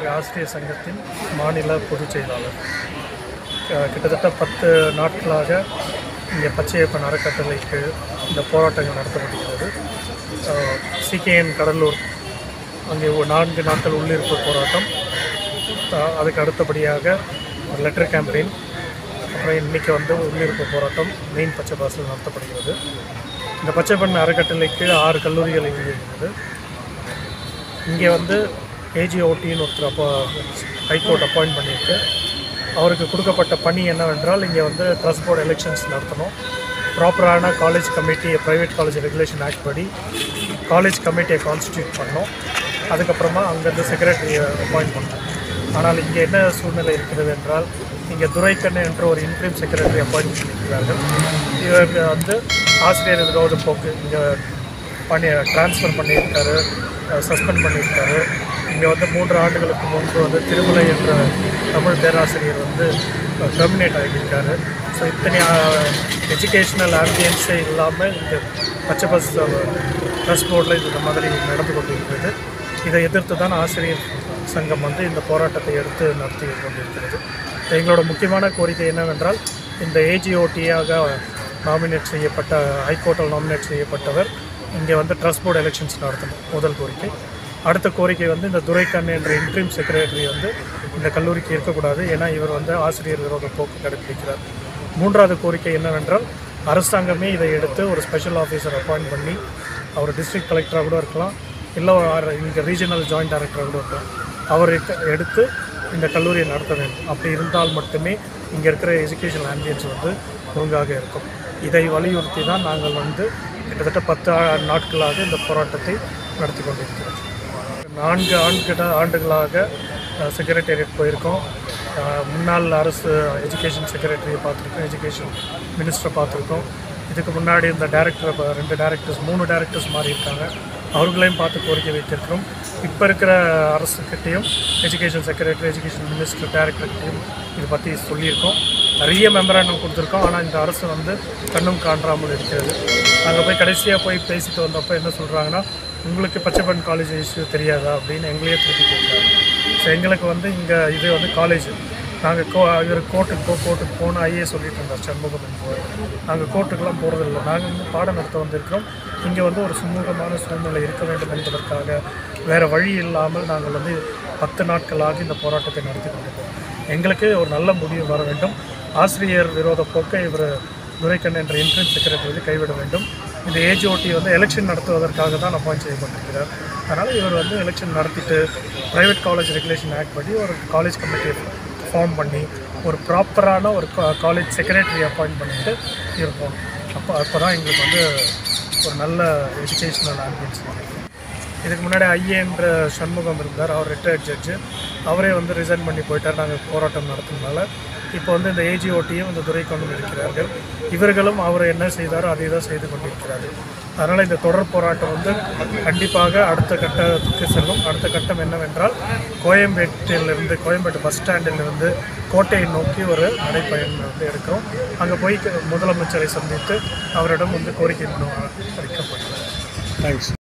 தமிழக ஆசிரியர் சங்கத்தின் மாநில பொதுச் செயலாளர் அஹ் கிட்டத்தட்ட பத்து நாட்களாக இங்கே பச்சையப்பன் அறக்கட்டளைக்கு இந்த போராட்டங்கள் நடத்தப்படுகிறது சிகேஎன் கடலூர் அங்கே ஒரு நான்கு நாட்கள் உள்ளிருப்பு போராட்டம் அஹ் அதுக்கு அடுத்தபடியாக ஒரு லெட்டர் கேம்பெயின் அப்புறம் இன்றைக்கி வந்து உள்ளிருப்பு போராட்டம் மெயின் பச்சை பாஸில் நடத்தப்படுகிறது இந்த பச்சைப்பண்ண அறக்கட்டளைக்கு ஆறு கல்லூரிகள் இங்கே இருக்குது இங்கே வந்து ஏஜிஓடின்னு ஒருத்தர் அப்போ ஹைகோர்ட் அப்பாயிண்ட் பண்ணியிருக்கு அவருக்கு கொடுக்கப்பட்ட பணி என்னவென்றால் இங்கே வந்து ட்ரஸ்ட் போர்டு எலெக்ஷன்ஸ் நடத்தணும் ப்ராப்பரான college committee private college regulation act படி காலேஜ் கமிட்டியை கான்ஸ்டியூட் பண்ணோம் அதுக்கப்புறமா அங்கேருந்து செக்ரட்டரியை அப்பாயிண்ட் பண்ணோம் ஆனால் இங்கே என்ன சூழ்நிலை இருக்கிறது என்றால் இங்கே துரைக்கண்ணன் என்ற ஒரு இன்ட்ரீம் செக்ரட்டரி அப்பாயிண்ட் பண்ணியிருக்கிறார்கள் இவர் வந்து ஆசிரியர் விரோத போக்கு இங்கே பண்ணி ட்ரான்ஸ்ஃபர் பண்ணியிருக்காரு சஸ்பெண்ட் பண்ணியிருக்காரு இங்கே வந்து மூன்று ஆண்டுகளுக்கு முன்பு வந்து திருமலை என்ற தமிழ் பேராசிரியர் வந்து டெர்மினேட் ஆகியிருக்காரு ஸோ இத்தனை எஜுகேஷ்னல் ஆம்பியன்ஸே இல்லாமல் இந்த பச்சை பஸ் ட்ரஸ்ட் போர்டில் இந்த மாதிரி நடந்து கொண்டிருக்கிறது இதை எதிர்த்து தான் ஆசிரியர் சங்கம் வந்து இந்த போராட்டத்தை எடுத்து நடத்தி கொண்டிருக்கிறது எங்களோட முக்கியமான கோரிக்கை என்னவென்றால் இந்த ஏஜிஓடியாக நாமினேட் செய்யப்பட்ட ஹைகோர்ட்டில் நாமினேட் செய்யப்பட்டவர் இங்கே வந்து ட்ரஸ்ட் போர்டு எலெக்ஷன்ஸ் நடத்தணும் முதல் கோரிக்கை அடுத்த கோரிக்கை வந்து இந்த துரைக்கண்ணு என்ற இன்ட்ரீம் செக்ரட்டரி வந்து இந்த கல்லூரிக்கு இருக்கக்கூடாது ஏன்னா இவர் வந்து ஆசிரியர் விரோத போக்கு கடைபிடிக்கிறார் மூன்றாவது கோரிக்கை என்னவென்றால் அரசாங்கமே இதை எடுத்து ஒரு ஸ்பெஷல் ஆஃபீஸர் அப்பாயிண்ட் பண்ணி அவர் டிஸ்ட்ரிக்ட் கலெக்டராக கூட இருக்கலாம் இல்லை இங்கே ரீஜனல் ஜாயிண்ட் டைரக்டராக கூட இருக்கலாம் அவர் எடுத்து இந்த கல்லூரியை நடத்த வேண்டும் அப்படி இருந்தால் மட்டுமே இங்கே இருக்கிற எஜுகேஷன் ஆம்பியன்ஸ் வந்து ஒழுங்காக இருக்கும் இதை வலியுறுத்தி தான் நாங்கள் வந்து கிட்டத்தட்ட பத்து ஆ- நாட்களாக இந்த போராட்டத்தை நடத்தி கொண்டிருக்கிறோம் நான்கு ஆண்டு ஆண்டுகளாக செக்ரட்டேரியட் போயிருக்கோம் அஹ், முன்னாள் அரசு எஜுகேஷன் செக்ரட்டரியை பார்த்துருக்கோம் எஜுகேஷன் மினிஸ்டரை பார்த்துருக்கோம் இதுக்கு முன்னாடி இந்த டேரக்டர் ரெண்டு டேரக்டர்ஸ் மூணு டேரக்டர்ஸ் மாறி இருக்காங்க அவர்களையும் பார்த்து கோரிக்கை வைத்திருக்கிறோம் இப்போ இருக்கிற அரசுக்கிட்டேயும் எஜுகேஷன் செக்ரட்டரி எஜுகேஷன் மினிஸ்டர் டேரக்டர்கிட்டையும் இது பற்றி சொல்லியிருக்கோம் நிறைய மெமராண்டம் கொடுத்துருக்கோம் ஆனால் இந்த அரசு வந்து கண்ணும் காண்றாமல் இருக்கிறது நாங்கள் போய் கடைசியாக போய் பேசிட்டு வந்தப்போ என்ன சொல்கிறாங்கன்னா உங்களுக்கு பச்சைப்பன் காலேஜ் இஷ்யூ தெரியாதா அப்படின்னு எங்களையே திருப்பி கேட்குறாங்க ஸோ எங்களுக்கு வந்து இங்கே இது வந்து காலேஜ் நாங்கள் கோ இவர் கோர்ட்டுக்கு போ கோர்ட்டுக்கு போகணும் ஐஏ சொல்லிட்டு இருந்தார் சண்முகம் என்பவர் நாங்கள் கோர்ட்டுக்கெல்லாம் போகிறதில்ல நாங்கள் வந்து பாடம் நடத்த வந்திருக்கிறோம் இங்கே வந்து ஒரு சுமூகமான சூழ்நிலை இருக்க வேண்டும் என்பதற்காக வேறு வழி இல்லாமல் நாங்கள் வந்து பத்து நாட்களாக இந்த போராட்டத்தை நடத்தி கொண்டிருக்கோம் எங்களுக்கு ஒரு நல்ல முடிவு வர வேண்டும் ஆசிரியர் விரோத போக்கை இவர் துரைக்கண் என்ற இன்ட்ரன்ஸ் செக்ரட்டரி வந்து கைவிட வேண்டும் இந்த ஏஜிஓடி வந்து எலெக்ஷன் நடத்துவதற்காக தான் அப்பாயிண்ட் செய்யப்பட்டிருக்கிறார் அதனால் இவர் வந்து எலெக்ஷன் நடத்திட்டு ப்ரைவேட் காலேஜ் ரெகுலேஷன் ஆக்ட் படி ஒரு காலேஜ் கமிட்டியை ஃபார்ம் பண்ணி ஒரு ப்ராப்பரான ஒரு காலேஜ் செக்ரட்டரி அப்பாயிண்ட் பண்ணிட்டு இருப்போம் அப்போ அப்போ தான் எங்களுக்கு வந்து ஒரு நல்ல எஜுகேஷ்னல் ஆம்பியன்ஸ் இதுக்கு முன்னாடி ஐஏன்ற சண்முகம் இருந்தார் அவர் ரிட்டையர்ட் ஜட்ஜு அவரே வந்து ரிசைன் பண்ணி போயிட்டார் நாங்கள் போராட்டம் நடத்தினால இப்போ வந்து இந்த ஏஜிஓட்டியும் இந்த துறை கொண்டு இருக்கிறார்கள் இவர்களும் அவர் என்ன செய்தாரோ அதை தான் செய்து கொண்டிருக்கிறார்கள் அதனால் இந்த தொடர் போராட்டம் வந்து கண்டிப்பாக அடுத்த கட்டத்துக்கு செல்லும் அடுத்த கட்டம் என்னவென்றால் கோயம்பேட்டிலிருந்து கோயம்பேட்டு பஸ் ஸ்டாண்டிலிருந்து கோட்டையை நோக்கி ஒரு நடைப்பயணம் வந்து எடுக்கிறோம் அங்கே போய் முதலமைச்சரை சந்தித்து அவரிடம் வந்து கோரிக்கை மனு அளிக்கப்படுகிறது தேங்க்ஸ்